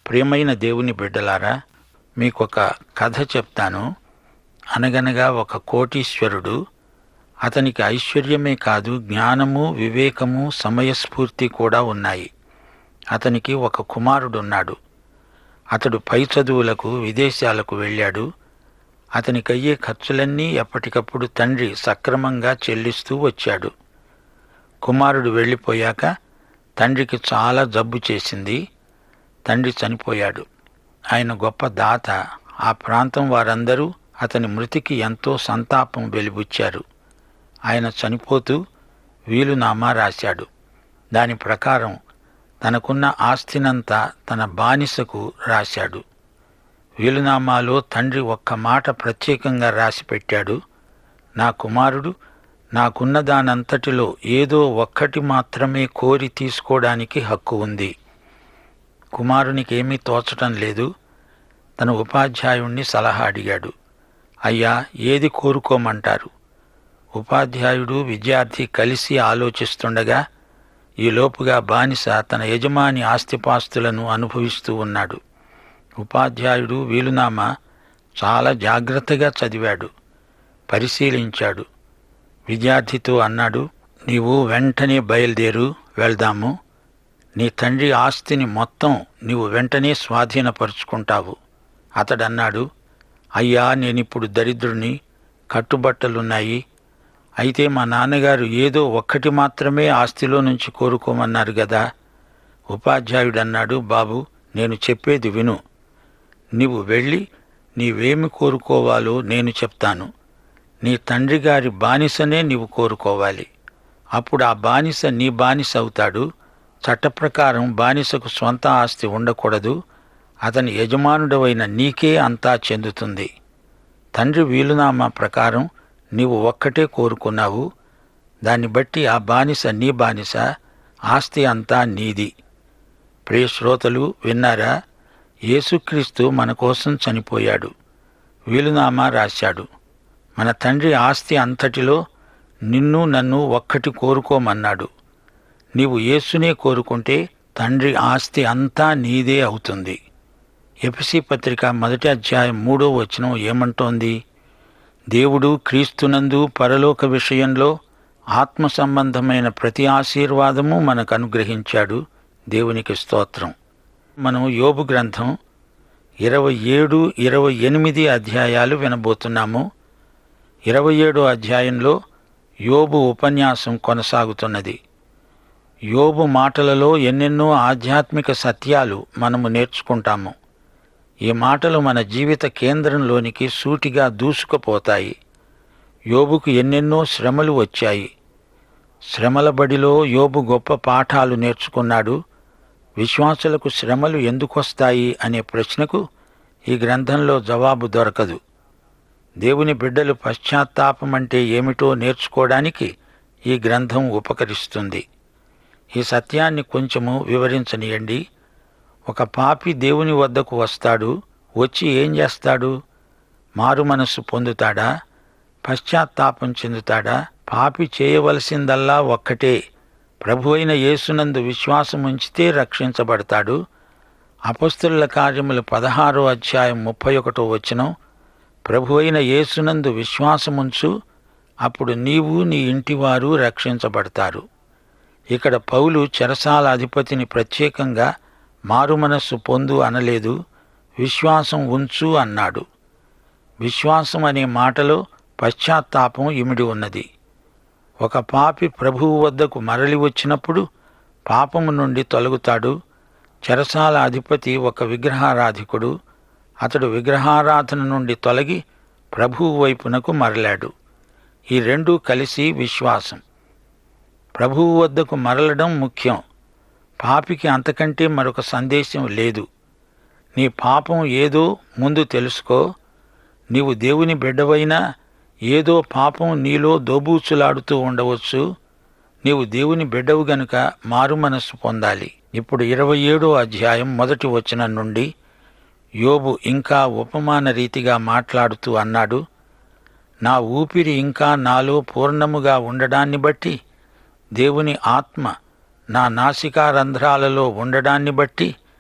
ప్రియమైన దేవుని బిడ్డలారా మీకొక కథ చెప్తాను అనగనగా ఒక కోటీశ్వరుడు అతనికి ఐశ్వర్యమే కాదు జ్ఞానము వివేకము సమయస్ఫూర్తి కూడా ఉన్నాయి అతనికి ఒక కుమారుడున్నాడు అతడు పై చదువులకు విదేశాలకు వెళ్ళాడు అతనికయ్యే ఖర్చులన్నీ ఎప్పటికప్పుడు తండ్రి సక్రమంగా చెల్లిస్తూ వచ్చాడు కుమారుడు వెళ్ళిపోయాక తండ్రికి చాలా జబ్బు చేసింది తండ్రి చనిపోయాడు ఆయన గొప్ప దాత ఆ ప్రాంతం వారందరూ అతని మృతికి ఎంతో సంతాపం వెలిబుచ్చారు ఆయన చనిపోతూ వీలునామా రాశాడు దాని ప్రకారం తనకున్న ఆస్తినంతా తన బానిసకు రాశాడు వీలునామాలో తండ్రి ఒక్క మాట ప్రత్యేకంగా రాసి పెట్టాడు నా కుమారుడు నాకున్న దానంతటిలో ఏదో ఒక్కటి మాత్రమే కోరి తీసుకోవడానికి హక్కు ఉంది కుమారునికి ఏమీ తోచటం లేదు తన ఉపాధ్యాయుణ్ణి సలహా అడిగాడు అయ్యా ఏది కోరుకోమంటారు ఉపాధ్యాయుడు విద్యార్థి కలిసి ఆలోచిస్తుండగా ఈలోపుగా బానిస తన యజమాని ఆస్తిపాస్తులను అనుభవిస్తూ ఉన్నాడు ఉపాధ్యాయుడు వీలునామా చాలా జాగ్రత్తగా చదివాడు పరిశీలించాడు విద్యార్థితో అన్నాడు నీవు వెంటనే బయలుదేరు వెళ్దాము నీ తండ్రి ఆస్తిని మొత్తం నీవు వెంటనే స్వాధీనపరుచుకుంటావు అతడన్నాడు అయ్యా నేనిప్పుడు దరిద్రుని కట్టుబట్టలున్నాయి అయితే మా నాన్నగారు ఏదో ఒక్కటి మాత్రమే ఆస్తిలో నుంచి కోరుకోమన్నారు గదా ఉపాధ్యాయుడు అన్నాడు బాబు నేను చెప్పేది విను నీవు వెళ్ళి నీవేమి కోరుకోవాలో నేను చెప్తాను నీ తండ్రి గారి బానిసనే నీవు కోరుకోవాలి అప్పుడు ఆ బానిస నీ బానిస అవుతాడు చట్టప్రకారం బానిసకు స్వంత ఆస్తి ఉండకూడదు అతని యజమానుడవైన నీకే అంతా చెందుతుంది తండ్రి వీలునామా ప్రకారం నీవు ఒక్కటే కోరుకున్నావు దాన్ని బట్టి ఆ బానిస నీ బానిస ఆస్తి అంతా నీది ప్రియ శ్రోతలు విన్నారా యేసుక్రీస్తు మన కోసం చనిపోయాడు వీలునామా రాశాడు మన తండ్రి ఆస్తి అంతటిలో నిన్ను నన్ను ఒక్కటి కోరుకోమన్నాడు నీవు యేసునే కోరుకుంటే తండ్రి ఆస్తి అంతా నీదే అవుతుంది ఎపిసి పత్రిక మొదటి అధ్యాయం మూడో వచనం ఏమంటోంది దేవుడు క్రీస్తునందు పరలోక విషయంలో ఆత్మ సంబంధమైన ప్రతి ఆశీర్వాదము మనకు అనుగ్రహించాడు దేవునికి స్తోత్రం మనం యోబు గ్రంథం ఇరవై ఏడు ఇరవై ఎనిమిది అధ్యాయాలు వినబోతున్నాము ఇరవై ఏడో అధ్యాయంలో యోబు ఉపన్యాసం కొనసాగుతున్నది యోబు మాటలలో ఎన్నెన్నో ఆధ్యాత్మిక సత్యాలు మనము నేర్చుకుంటాము ఈ మాటలు మన జీవిత కేంద్రంలోనికి సూటిగా దూసుకుపోతాయి యోబుకు ఎన్నెన్నో శ్రమలు వచ్చాయి శ్రమల బడిలో యోబు గొప్ప పాఠాలు నేర్చుకున్నాడు విశ్వాసులకు శ్రమలు ఎందుకొస్తాయి అనే ప్రశ్నకు ఈ గ్రంథంలో జవాబు దొరకదు దేవుని బిడ్డలు పశ్చాత్తాపం అంటే ఏమిటో నేర్చుకోవడానికి ఈ గ్రంథం ఉపకరిస్తుంది ఈ సత్యాన్ని కొంచెము వివరించనియండి ఒక పాపి దేవుని వద్దకు వస్తాడు వచ్చి ఏం చేస్తాడు మారు మనస్సు పొందుతాడా పశ్చాత్తాపం చెందుతాడా పాపి చేయవలసిందల్లా ఒక్కటే ప్రభు అయిన యేసునందు విశ్వాసం ఉంచితే రక్షించబడతాడు అపస్తుల కార్యములు పదహారో అధ్యాయం ముప్పై ఒకటో వచనం ప్రభు అయిన యేసునందు విశ్వాసముంచు అప్పుడు నీవు నీ ఇంటివారు రక్షించబడతారు ఇక్కడ పౌలు చెరసాల అధిపతిని ప్రత్యేకంగా మారుమనస్సు పొందు అనలేదు విశ్వాసం ఉంచు అన్నాడు విశ్వాసం అనే మాటలో పశ్చాత్తాపం ఇమిడి ఉన్నది ఒక పాపి ప్రభువు వద్దకు మరలి వచ్చినప్పుడు పాపము నుండి తొలగుతాడు చెరసాల అధిపతి ఒక విగ్రహారాధికుడు అతడు విగ్రహారాధన నుండి తొలగి ప్రభువు వైపునకు మరలాడు ఈ రెండూ కలిసి విశ్వాసం ప్రభువు వద్దకు మరలడం ముఖ్యం పాపికి అంతకంటే మరొక సందేశం లేదు నీ పాపం ఏదో ముందు తెలుసుకో నీవు దేవుని బిడ్డవైనా ఏదో పాపం నీలో దోబూచులాడుతూ ఉండవచ్చు నీవు దేవుని బిడ్డవు గనుక మారు మనస్సు పొందాలి ఇప్పుడు ఇరవై ఏడో అధ్యాయం మొదటి వచనం నుండి యోబు ఇంకా ఉపమాన రీతిగా మాట్లాడుతూ అన్నాడు నా ఊపిరి ఇంకా నాలో పూర్ణముగా ఉండడాన్ని బట్టి దేవుని ఆత్మ నా నాసికా రంధ్రాలలో ఉండడాన్ని బట్టి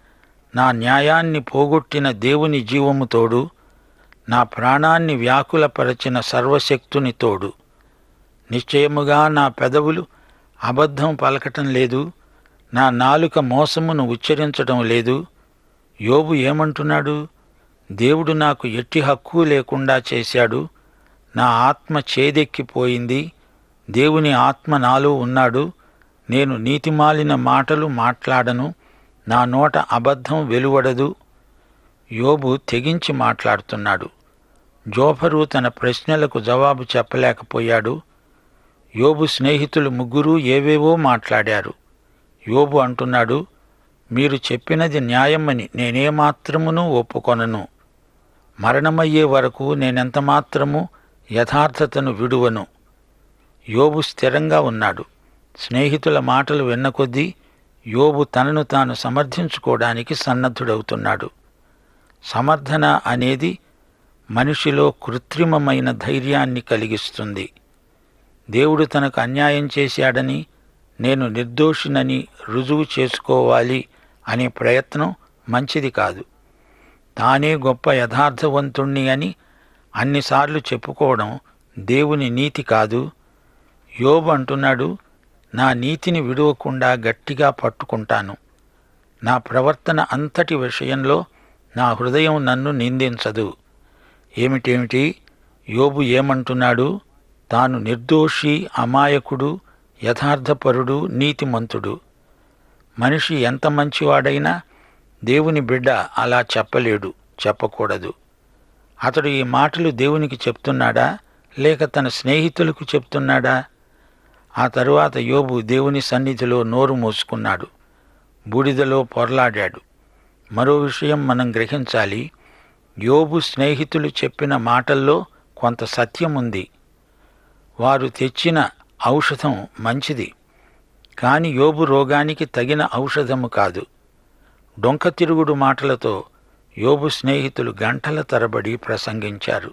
నా న్యాయాన్ని పోగొట్టిన దేవుని జీవము తోడు నా ప్రాణాన్ని వ్యాకులపరచిన సర్వశక్తుని తోడు నిశ్చయముగా నా పెదవులు అబద్ధం పలకటం లేదు నా నాలుక మోసమును ఉచ్చరించడం లేదు యోబు ఏమంటున్నాడు దేవుడు నాకు ఎట్టి హక్కు లేకుండా చేశాడు నా ఆత్మ చేదెక్కిపోయింది దేవుని ఆత్మ నాలో ఉన్నాడు నేను నీతిమాలిన మాటలు మాట్లాడను నా నోట అబద్ధం వెలువడదు యోబు తెగించి మాట్లాడుతున్నాడు జోఫరు తన ప్రశ్నలకు జవాబు చెప్పలేకపోయాడు యోబు స్నేహితులు ముగ్గురు ఏవేవో మాట్లాడారు యోబు అంటున్నాడు మీరు చెప్పినది న్యాయమని నేనేమాత్రమునూ ఒప్పుకొనను మరణమయ్యే వరకు నేనెంత మాత్రము యథార్థతను విడువను యోబు స్థిరంగా ఉన్నాడు స్నేహితుల మాటలు విన్న కొద్దీ యోబు తనను తాను సమర్థించుకోవడానికి సన్నద్ధుడవుతున్నాడు సమర్థన అనేది మనిషిలో కృత్రిమమైన ధైర్యాన్ని కలిగిస్తుంది దేవుడు తనకు అన్యాయం చేశాడని నేను నిర్దోషినని రుజువు చేసుకోవాలి అనే ప్రయత్నం మంచిది కాదు తానే గొప్ప యథార్థవంతుణ్ణి అని అన్నిసార్లు చెప్పుకోవడం దేవుని నీతి కాదు యోబు అంటున్నాడు నా నీతిని విడవకుండా గట్టిగా పట్టుకుంటాను నా ప్రవర్తన అంతటి విషయంలో నా హృదయం నన్ను నిందించదు ఏమిటేమిటి యోబు ఏమంటున్నాడు తాను నిర్దోషి అమాయకుడు యథార్థపరుడు నీతిమంతుడు మనిషి ఎంత మంచివాడైనా దేవుని బిడ్డ అలా చెప్పలేడు చెప్పకూడదు అతడు ఈ మాటలు దేవునికి చెప్తున్నాడా లేక తన స్నేహితులకు చెప్తున్నాడా ఆ తరువాత యోబు దేవుని సన్నిధిలో నోరు మూసుకున్నాడు బూడిదలో పొరలాడాడు మరో విషయం మనం గ్రహించాలి యోబు స్నేహితులు చెప్పిన మాటల్లో కొంత సత్యం ఉంది వారు తెచ్చిన ఔషధం మంచిది కాని యోబు రోగానికి తగిన ఔషధము కాదు డొంక తిరుగుడు మాటలతో యోబు స్నేహితులు గంటల తరబడి ప్రసంగించారు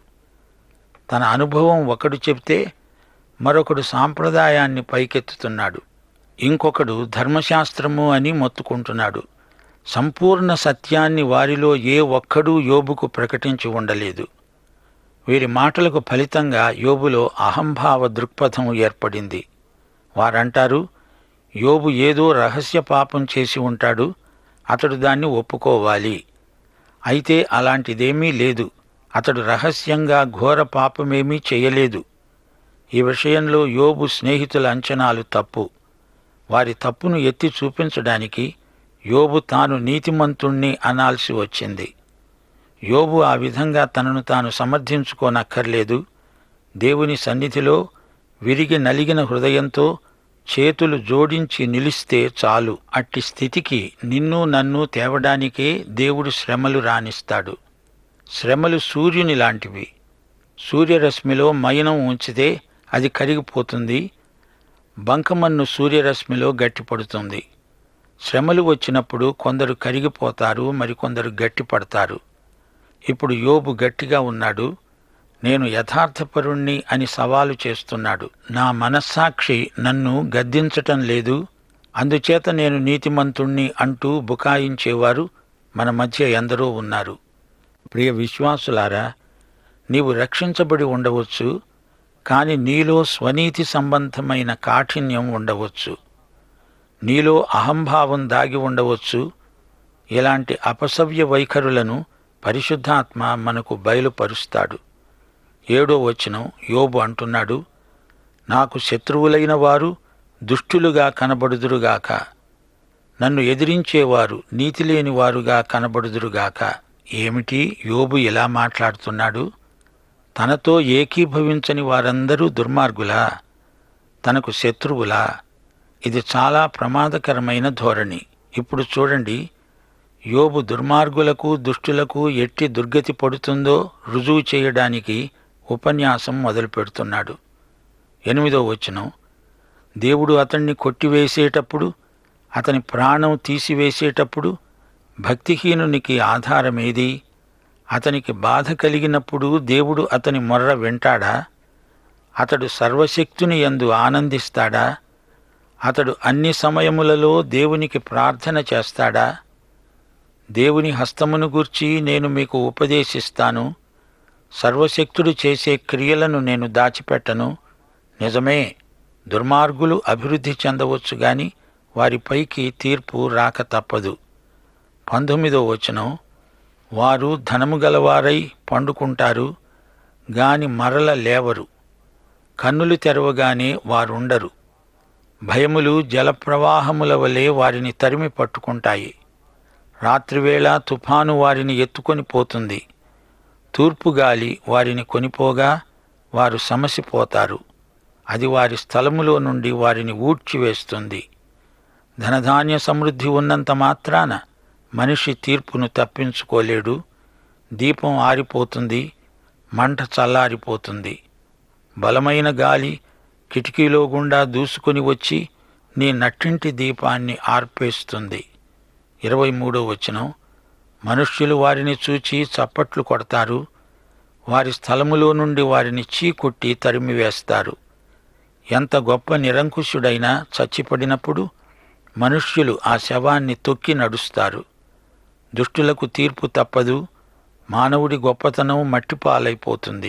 తన అనుభవం ఒకడు చెప్తే మరొకడు సాంప్రదాయాన్ని పైకెత్తుతున్నాడు ఇంకొకడు ధర్మశాస్త్రము అని మొత్తుకుంటున్నాడు సంపూర్ణ సత్యాన్ని వారిలో ఏ ఒక్కడూ యోబుకు ప్రకటించి ఉండలేదు వీరి మాటలకు ఫలితంగా యోబులో అహంభావ దృక్పథం ఏర్పడింది వారంటారు యోబు ఏదో రహస్య పాపం చేసి ఉంటాడు అతడు దాన్ని ఒప్పుకోవాలి అయితే అలాంటిదేమీ లేదు అతడు రహస్యంగా ఘోర పాపమేమీ చేయలేదు ఈ విషయంలో యోబు స్నేహితుల అంచనాలు తప్పు వారి తప్పును ఎత్తి చూపించడానికి యోబు తాను నీతిమంతుణ్ణి అనాల్సి వచ్చింది యోబు ఆ విధంగా తనను తాను సమర్థించుకోనక్కర్లేదు దేవుని సన్నిధిలో విరిగి నలిగిన హృదయంతో చేతులు జోడించి నిలిస్తే చాలు అట్టి స్థితికి నిన్ను నన్ను తేవడానికే దేవుడు శ్రమలు రాణిస్తాడు శ్రమలు సూర్యుని లాంటివి సూర్యరశ్మిలో మైనం ఉంచితే అది కరిగిపోతుంది బంకమన్ను సూర్యరశ్మిలో గట్టిపడుతుంది శ్రమలు వచ్చినప్పుడు కొందరు కరిగిపోతారు మరికొందరు గట్టిపడతారు ఇప్పుడు యోబు గట్టిగా ఉన్నాడు నేను యథార్థపరుణ్ణి అని సవాలు చేస్తున్నాడు నా మనస్సాక్షి నన్ను గద్దించటం లేదు అందుచేత నేను నీతిమంతుణ్ణి అంటూ బుకాయించేవారు మన మధ్య ఎందరో ఉన్నారు ప్రియ విశ్వాసులారా నీవు రక్షించబడి ఉండవచ్చు కాని నీలో స్వనీతి సంబంధమైన కాఠిన్యం ఉండవచ్చు నీలో అహంభావం దాగి ఉండవచ్చు ఇలాంటి అపసవ్య వైఖరులను పరిశుద్ధాత్మ మనకు బయలుపరుస్తాడు ఏడో వచనం యోబు అంటున్నాడు నాకు శత్రువులైన వారు దుష్టులుగా కనబడుదురుగాక నన్ను ఎదిరించేవారు నీతిలేని వారుగా కనబడుదురుగాక ఏమిటి యోబు ఇలా మాట్లాడుతున్నాడు తనతో ఏకీభవించని వారందరూ దుర్మార్గులా తనకు శత్రువులా ఇది చాలా ప్రమాదకరమైన ధోరణి ఇప్పుడు చూడండి యోబు దుర్మార్గులకు దుష్టులకు ఎట్టి దుర్గతి పడుతుందో రుజువు చేయడానికి ఉపన్యాసం మొదలుపెడుతున్నాడు ఎనిమిదో వచనం దేవుడు అతన్ని కొట్టివేసేటప్పుడు అతని ప్రాణం తీసివేసేటప్పుడు భక్తిహీనునికి ఆధారమేది అతనికి బాధ కలిగినప్పుడు దేవుడు అతని మొర్ర వింటాడా అతడు సర్వశక్తుని యందు ఆనందిస్తాడా అతడు అన్ని సమయములలో దేవునికి ప్రార్థన చేస్తాడా దేవుని హస్తమును గూర్చి నేను మీకు ఉపదేశిస్తాను సర్వశక్తుడు చేసే క్రియలను నేను దాచిపెట్టను నిజమే దుర్మార్గులు అభివృద్ధి చెందవచ్చు గాని వారిపైకి తీర్పు రాక తప్పదు పంతొమ్మిదో వచనం వారు ధనము గలవారై పండుకుంటారు గాని మరల లేవరు కన్నులు తెరవగానే వారుండరు భయములు జలప్రవాహముల వలె వారిని తరిమి పట్టుకుంటాయి రాత్రివేళ తుఫాను వారిని ఎత్తుకొని పోతుంది తూర్పు గాలి వారిని కొనిపోగా వారు సమసిపోతారు అది వారి స్థలములో నుండి వారిని ఊడ్చివేస్తుంది ధనధాన్య సమృద్ధి ఉన్నంత మాత్రాన మనిషి తీర్పును తప్పించుకోలేడు దీపం ఆరిపోతుంది మంట చల్లారిపోతుంది బలమైన గాలి కిటికీలో గుండా దూసుకొని వచ్చి నీ నట్టింటి దీపాన్ని ఆర్పేస్తుంది ఇరవై మూడో వచనం మనుష్యులు వారిని చూచి చప్పట్లు కొడతారు వారి స్థలములో నుండి వారిని చీకొట్టి తరిమివేస్తారు ఎంత గొప్ప నిరంకుశుడైనా చచ్చిపడినప్పుడు మనుష్యులు ఆ శవాన్ని తొక్కి నడుస్తారు దుష్టులకు తీర్పు తప్పదు మానవుడి గొప్పతనం మట్టిపాలైపోతుంది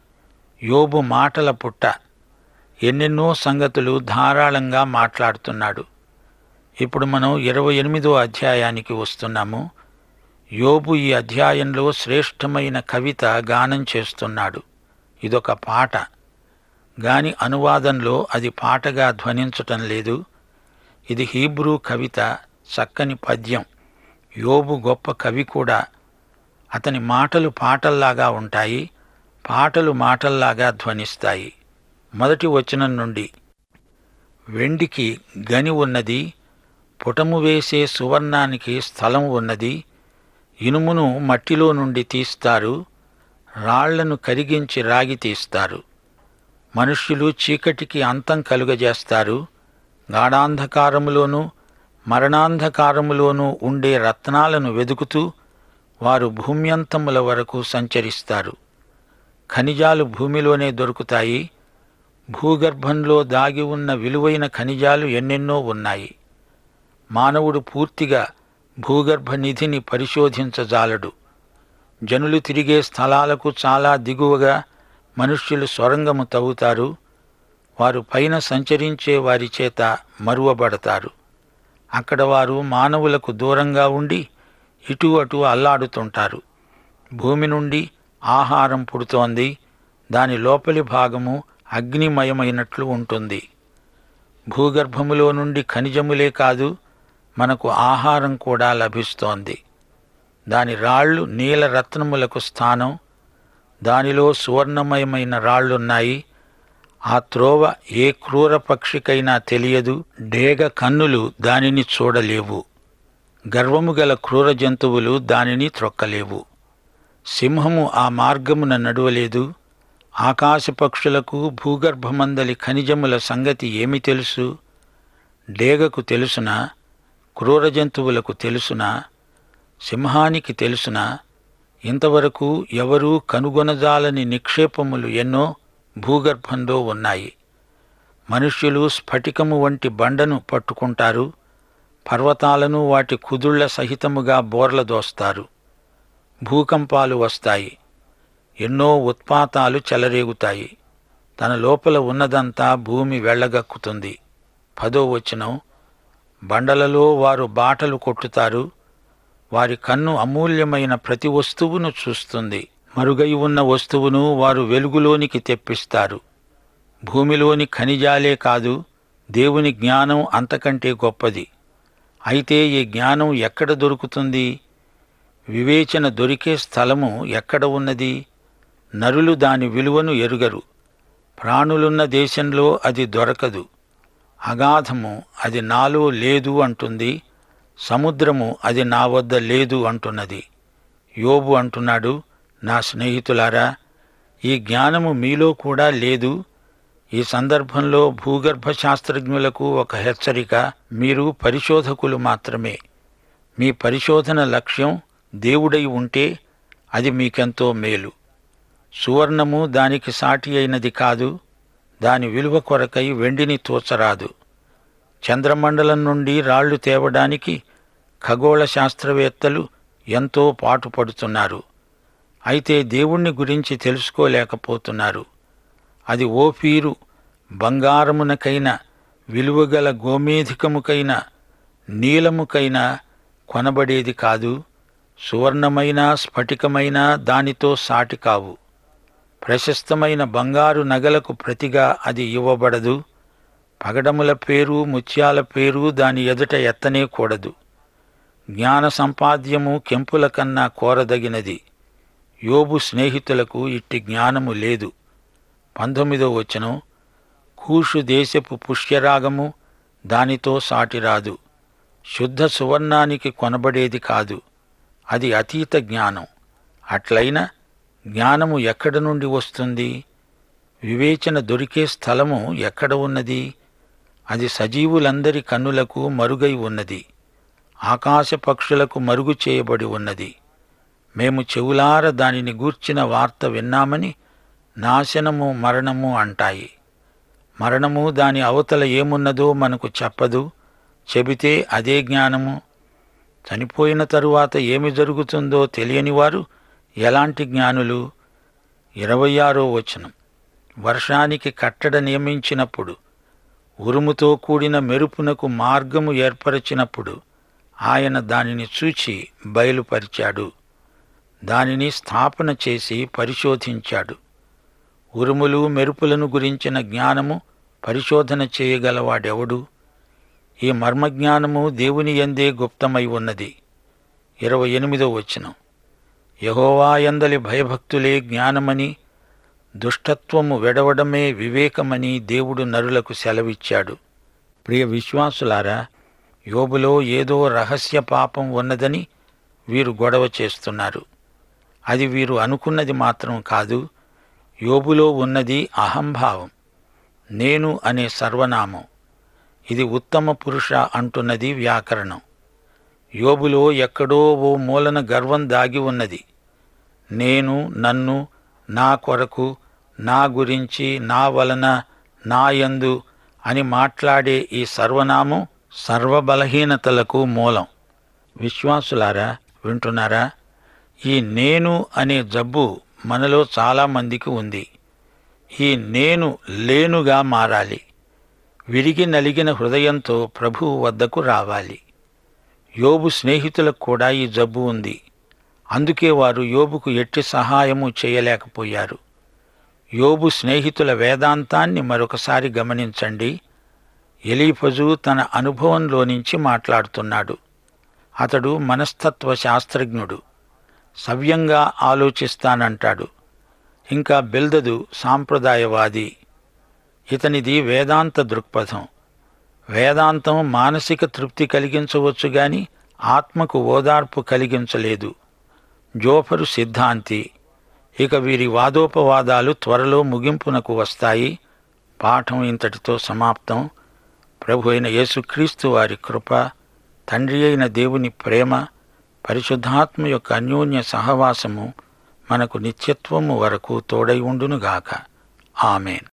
యోబు మాటల పుట్ట ఎన్నెన్నో సంగతులు ధారాళంగా మాట్లాడుతున్నాడు ఇప్పుడు మనం ఇరవై ఎనిమిదో అధ్యాయానికి వస్తున్నాము యోబు ఈ అధ్యాయంలో శ్రేష్టమైన కవిత గానం చేస్తున్నాడు ఇదొక పాట గాని అనువాదంలో అది పాటగా ధ్వనించటం లేదు ఇది హీబ్రూ కవిత చక్కని పద్యం యోబు గొప్ప కవి కూడా అతని మాటలు పాటల్లాగా ఉంటాయి పాటలు మాటల్లాగా ధ్వనిస్తాయి మొదటి వచనం నుండి వెండికి గని ఉన్నది పుటము వేసే సువర్ణానికి స్థలం ఉన్నది ఇనుమును మట్టిలో నుండి తీస్తారు రాళ్లను కరిగించి రాగి తీస్తారు మనుష్యులు చీకటికి అంతం కలుగజేస్తారు గాఢాంధకారములోనూ మరణాంధకారములోనూ ఉండే రత్నాలను వెదుకుతూ వారు భూమ్యంతముల వరకు సంచరిస్తారు ఖనిజాలు భూమిలోనే దొరుకుతాయి భూగర్భంలో దాగి ఉన్న విలువైన ఖనిజాలు ఎన్నెన్నో ఉన్నాయి మానవుడు పూర్తిగా భూగర్భ నిధిని పరిశోధించజాలడు జనులు తిరిగే స్థలాలకు చాలా దిగువగా మనుష్యులు సొరంగము తవ్వుతారు వారు పైన సంచరించే వారి చేత మరువబడతారు అక్కడ వారు మానవులకు దూరంగా ఉండి ఇటు అటు అల్లాడుతుంటారు భూమి నుండి ఆహారం పుడుతోంది దాని లోపలి భాగము అగ్నిమయమైనట్లు ఉంటుంది భూగర్భములో నుండి ఖనిజములే కాదు మనకు ఆహారం కూడా లభిస్తోంది దాని రాళ్ళు నీల రత్నములకు స్థానం దానిలో సువర్ణమయమైన రాళ్లున్నాయి ఆ త్రోవ ఏ క్రూర పక్షికైనా తెలియదు డేగ కన్నులు దానిని చూడలేవు గర్వము గల క్రూర జంతువులు దానిని త్రొక్కలేవు సింహము ఆ మార్గమున నడువలేదు ఆకాశ పక్షులకు భూగర్భమందలి ఖనిజముల సంగతి ఏమి తెలుసు డేగకు తెలుసునా క్రూర జంతువులకు తెలుసునా సింహానికి తెలుసునా ఇంతవరకు ఎవరూ కనుగొనజాలని నిక్షేపములు ఎన్నో భూగర్భంలో ఉన్నాయి మనుష్యులు స్ఫటికము వంటి బండను పట్టుకుంటారు పర్వతాలను వాటి కుదుళ్ల సహితముగా బోర్ల దోస్తారు భూకంపాలు వస్తాయి ఎన్నో ఉత్పాతాలు చెలరేగుతాయి తన లోపల ఉన్నదంతా భూమి వెళ్ళగక్కుతుంది పదో వచనం బండలలో వారు బాటలు కొట్టుతారు వారి కన్ను అమూల్యమైన ప్రతి వస్తువును చూస్తుంది మరుగై ఉన్న వస్తువును వారు వెలుగులోనికి తెప్పిస్తారు భూమిలోని ఖనిజాలే కాదు దేవుని జ్ఞానం అంతకంటే గొప్పది అయితే ఈ జ్ఞానం ఎక్కడ దొరుకుతుంది వివేచన దొరికే స్థలము ఎక్కడ ఉన్నది నరులు దాని విలువను ఎరుగరు ప్రాణులున్న దేశంలో అది దొరకదు అగాధము అది నాలో లేదు అంటుంది సముద్రము అది నా వద్ద లేదు అంటున్నది యోబు అంటున్నాడు నా స్నేహితులారా ఈ జ్ఞానము మీలో కూడా లేదు ఈ సందర్భంలో భూగర్భ శాస్త్రజ్ఞులకు ఒక హెచ్చరిక మీరు పరిశోధకులు మాత్రమే మీ పరిశోధన లక్ష్యం దేవుడై ఉంటే అది మీకెంతో మేలు సువర్ణము దానికి సాటి అయినది కాదు దాని విలువ కొరకై వెండిని తోచరాదు చంద్రమండలం నుండి రాళ్లు తేవడానికి ఖగోళ శాస్త్రవేత్తలు ఎంతో పాటుపడుతున్నారు అయితే దేవుణ్ణి గురించి తెలుసుకోలేకపోతున్నారు అది ఓఫీరు బంగారమునకైన విలువగల గోమేధికముకైన నీలముకైన కొనబడేది కాదు సువర్ణమైన స్ఫటికమైన దానితో సాటి కావు ప్రశస్తమైన బంగారు నగలకు ప్రతిగా అది ఇవ్వబడదు పగడముల పేరు ముత్యాల పేరు దాని ఎదుట ఎత్తనే కూడదు జ్ఞాన సంపాద్యము కెంపుల కన్నా కోరదగినది యోబు స్నేహితులకు ఇట్టి జ్ఞానము లేదు పంతొమ్మిదో వచనం కూషు దేశపు పుష్యరాగము దానితో సాటిరాదు శుద్ధ సువర్ణానికి కొనబడేది కాదు అది అతీత జ్ఞానం అట్లయిన జ్ఞానము ఎక్కడ నుండి వస్తుంది వివేచన దొరికే స్థలము ఎక్కడ ఉన్నది అది సజీవులందరి కన్నులకు మరుగై ఉన్నది ఆకాశ పక్షులకు మరుగు చేయబడి ఉన్నది మేము చెవులార దానిని గూర్చిన వార్త విన్నామని నాశనము మరణము అంటాయి మరణము దాని అవతల ఏమున్నదో మనకు చెప్పదు చెబితే అదే జ్ఞానము చనిపోయిన తరువాత ఏమి జరుగుతుందో తెలియని వారు ఎలాంటి జ్ఞానులు ఇరవై ఆరో వచనం వర్షానికి కట్టడ నియమించినప్పుడు ఉరుముతో కూడిన మెరుపునకు మార్గము ఏర్పరచినప్పుడు ఆయన దానిని చూచి బయలుపరిచాడు దానిని స్థాపన చేసి పరిశోధించాడు ఉరుములు మెరుపులను గురించిన జ్ఞానము పరిశోధన చేయగలవాడెవడు ఈ మర్మజ్ఞానము దేవుని ఎందే గుప్తమై ఉన్నది ఇరవై ఎనిమిదో వచనం యహోవాయందలి భయభక్తులే జ్ఞానమని దుష్టత్వము వెడవడమే వివేకమని దేవుడు నరులకు సెలవిచ్చాడు ప్రియ విశ్వాసులారా యోబులో ఏదో రహస్య పాపం ఉన్నదని వీరు గొడవ చేస్తున్నారు అది వీరు అనుకున్నది మాత్రం కాదు యోబులో ఉన్నది అహంభావం నేను అనే సర్వనామం ఇది ఉత్తమ పురుష అంటున్నది వ్యాకరణం యోబులో ఎక్కడో ఓ మూలన గర్వం దాగి ఉన్నది నేను నన్ను నా కొరకు నా గురించి నా వలన నా యందు అని మాట్లాడే ఈ సర్వనామం సర్వబలహీనతలకు మూలం విశ్వాసులారా వింటున్నారా ఈ నేను అనే జబ్బు మనలో చాలామందికి ఉంది ఈ నేను లేనుగా మారాలి విరిగి నలిగిన హృదయంతో ప్రభువు వద్దకు రావాలి యోబు స్నేహితులకు కూడా ఈ జబ్బు ఉంది అందుకే వారు యోబుకు ఎట్టి సహాయము చేయలేకపోయారు యోబు స్నేహితుల వేదాంతాన్ని మరొకసారి గమనించండి ఎలీఫజు తన అనుభవంలో నుంచి మాట్లాడుతున్నాడు అతడు మనస్తత్వ శాస్త్రజ్ఞుడు సవ్యంగా ఆలోచిస్తానంటాడు ఇంకా బెల్దదు సాంప్రదాయవాది ఇతనిది వేదాంత దృక్పథం వేదాంతం మానసిక తృప్తి కలిగించవచ్చు గాని ఆత్మకు ఓదార్పు కలిగించలేదు జోఫరు సిద్ధాంతి ఇక వీరి వాదోపవాదాలు త్వరలో ముగింపునకు వస్తాయి పాఠం ఇంతటితో సమాప్తం ప్రభు అయిన యేసుక్రీస్తు వారి కృప తండ్రి అయిన దేవుని ప్రేమ పరిశుద్ధాత్మ యొక్క అన్యోన్య సహవాసము మనకు నిత్యత్వము వరకు తోడై ఉండునుగాక ఆమెన్